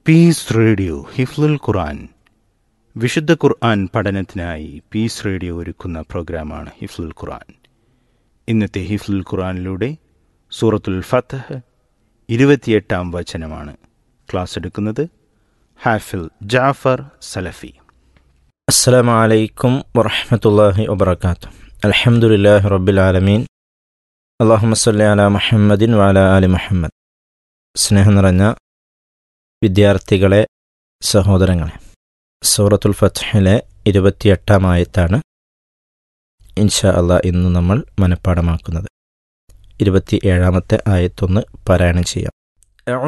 piece radio ഹിഫ്ലുൽ ഖുർആൻ വിശുദ്ധ ഖുർആൻ പഠനത്തിനായി piece radio ഒരുക്കുന്ന പ്രോഗ്രാമാണ് ഹിഫ്ലുൽ ഖുർആൻ ഇന്നത്തെ ഹിഫ്ലുൽ ഖുർആനിലൂടെ സൂറത്തുൽ ഫത്തഹ് ഇരുപത്തിയെട്ടാം വചനമാണ് ക്ലാസ് എടുക്കുന്നത് ഹാഫിൽ ജാഫർ സലഫി السلام عليكم ورحمة الله وبركاته الحمد لله رب العالمين اللهم صل على محمد وعلى آل محمد സ്നേഹം നിറഞ്ഞ വിദ്യാർത്ഥികളെ സഹോദരങ്ങളെ സൂറത്തുൽ ഫത്ഹിലെ ഇരുപത്തിയെട്ടാം ആയത്താണ് ഇൻഷാ അള്ളാ ഇന്ന് നമ്മൾ മനഃപ്പാടമാക്കുന്നത് ഇരുപത്തി ഏഴാമത്തെ ആയത്തൊന്ന് പാരായണം ചെയ്യാം